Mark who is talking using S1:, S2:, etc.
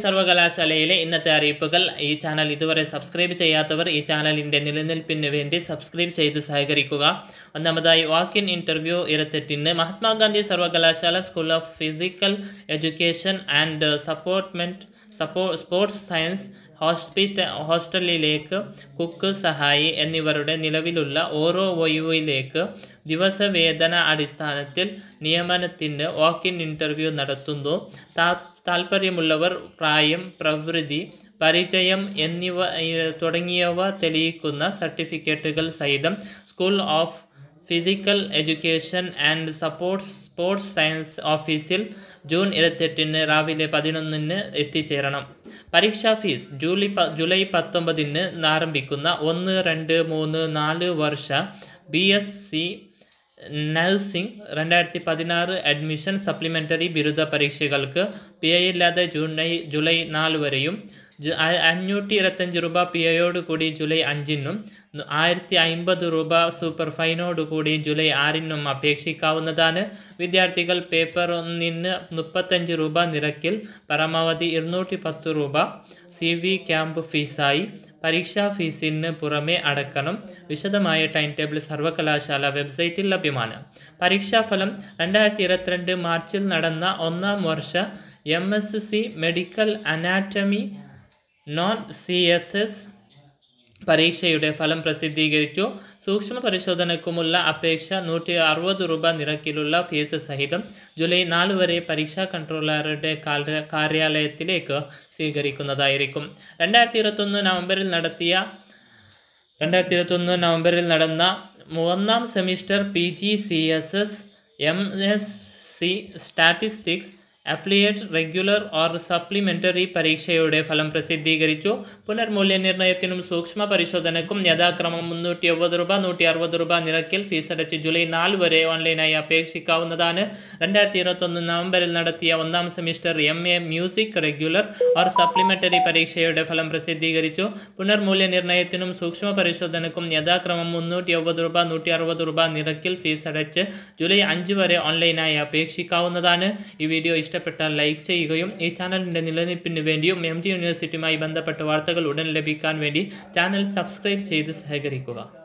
S1: സർവകലാശാലയിലെ ഇന്നത്തെ അറിയിപ്പുകൾ ഈ ചാനൽ ഇതുവരെ സബ്സ്ക്രൈബ് ചെയ്യാത്തവർ ഈ ചാനലിൻ്റെ നിലനിൽപ്പിന് വേണ്ടി സബ്സ്ക്രൈബ് ചെയ്ത് സഹകരിക്കുക ഒന്നാമതായി വാക്ക് ഇൻ ഇൻ്റർവ്യൂ ഇരുപത്തെട്ടിന് മഹാത്മാഗാന്ധി സർവകലാശാല school of physical education and സപ്പോർട്ട്മെൻറ്റ് സപ്പോ sports science ഹോസ്പിറ്റ ഹോസ്റ്റലിലേക്ക് cook സഹായി എന്നിവരുടെ നിലവിലുള്ള ഓരോ ഒഴിവിലേക്ക് ദിവസവേതന അടിസ്ഥാനത്തിൽ നിയമനത്തിന് വാക്ക് ഇൻ ഇൻ്റർവ്യൂ നടത്തുന്നു താ താൽപ്പര്യമുള്ളവർ പ്രായം പ്രവൃത്തി പരിചയം എന്നിവ ഏ, തുടങ്ങിയവ തെളിയിക്കുന്ന സർട്ടിഫിക്കറ്റുകൾ സഹിതം school of physical education and supports sports science ഓഫീസിൽ ജൂൺ ഇരുപത്തെട്ടിന് രാവിലെ പതിനൊന്നിന് എത്തിച്ചേരണം പരീക്ഷാ ഫീസ് ജൂലൈ പ ജൂലൈ പത്തൊമ്പതിന് ആരംഭിക്കുന്ന ഒന്ന് രണ്ട് മൂന്ന് നാല് വർഷ ബി എസ് സി നഴ്സിംഗ് രണ്ടായിരത്തി പതിനാറ് അഡ്മിഷൻ സപ്ലിമെൻ്ററി ബിരുദ പരീക്ഷകൾക്ക് പി ഐ ഇല്ലാതെ ജൂലൈ ജൂലൈ നാല് വരെയും ജു- ആ- അഞ്ഞൂറ്റി ഇരുപത്തഞ്ച് രൂപ പി ഐയോട് കൂടി ജൂലൈ അഞ്ചിനും ന- ആയിരത്തി അമ്പത് രൂപ സൂപ്പർ ഫൈനോട് കൂടി ജൂലൈ ആറിനും അപേക്ഷിക്കാവുന്നതാണ് വിദ്യാർത്ഥികൾ പേപ്പർ ഒന്നിന് മുപ്പത്തഞ്ച് രൂപ നിരക്കിൽ പരമാവധി ഇരുന്നൂറ്റി പത്ത് രൂപ സി വി ക്യാമ്പ് ഫീസായി പരീക്ഷാ ഫീസിന് പുറമെ അടക്കണം വിശദമായ ടൈം ടേബിൾ സർവകലാശാല വെബ്സൈറ്റിൽ ലഭ്യമാണ് പരീക്ഷാഫലം രണ്ടായിരത്തി ഇരുപത്തിരണ്ട് മാർച്ചിൽ നടന്ന ഒന്നാം വർഷ M S C medical anatomy non C S S പരീക്ഷയുടെ ഫലം പ്രസിദ്ധീകരിച്ചു സൂക്ഷ്മ പരിശോധനക്കുമുള്ള അപേക്ഷ നൂറ്റി അറുപത് രൂപ നിരക്കിലുള്ള ഫീസ് സഹിതം ജൂലൈ നാല് വരെ പരീക്ഷാ കൺട്രോളറുടെ കാല- കാര്യാലയത്തിലേക്ക് സ്വീകരിക്കുന്നതായിരിക്കും രണ്ടായിരത്തി ഇരുപത്തൊന്ന് നവംബറിൽ നടത്തിയ രണ്ടായിരത്തി ഇരുപത്തൊന്ന് നവംബറിൽ നടന്ന മൂന്നാം semester P G C S S M S C statistics അപ്ലിയേറ്റ് റെഗുലർ ഓർ സപ്ലിമെൻ്ററി പരീക്ഷയുടെ ഫലം പ്രസിദ്ധീകരിച്ചു പുനർമൂല്യനിർണ്ണയത്തിനും സൂക്ഷ്മ പരിശോധനയ്ക്കും യഥാക്രമം മുന്നൂറ്റി ഒമ്പത് രൂപ നൂറ്റി അറുപത് രൂപ നിരക്കിൽ ഫീസടച്ച് ജൂലൈ നാല് വരെ ഓൺലൈനായി അപേക്ഷിക്കാവുന്നതാണ് രണ്ടായിരത്തി ഇരുപത്തൊന്ന് നവംബറിൽ നടത്തിയ ഒന്നാം semester M A music regular or supplementary പരീക്ഷയുടെ ഫലം പ്രസിദ്ധീകരിച്ചു പുനർമൂല്യനിർണ്ണയത്തിനും സൂക്ഷ്മ പരിശോധനയ്ക്കും യഥാക്രമം മുന്നൂറ്റി ഒമ്പത് രൂപ നൂറ്റി അറുപത് രൂപ നിരക്കിൽ ഫീസ് അടച്ച് ജൂലൈ അഞ്ച് വരെ ഓൺലൈനായി അപേക്ഷിക്കാവുന്നതാണ് ഈ വീഡിയോ ഇഷ്ടപ്പെട്ടാൽ ലൈക്ക് ചെയ്യുകയും ഈ ചാനലിൻ്റെ നിലനിൽപ്പിന് വേണ്ടിയും എം ജി യൂണിവേഴ്സിറ്റിയുമായി ബന്ധപ്പെട്ട വാർത്തകൾ ഉടൻ ലഭിക്കാൻ വേണ്ടി ചാനൽ സബ്സ്ക്രൈബ് ചെയ്ത് സഹകരിക്കുക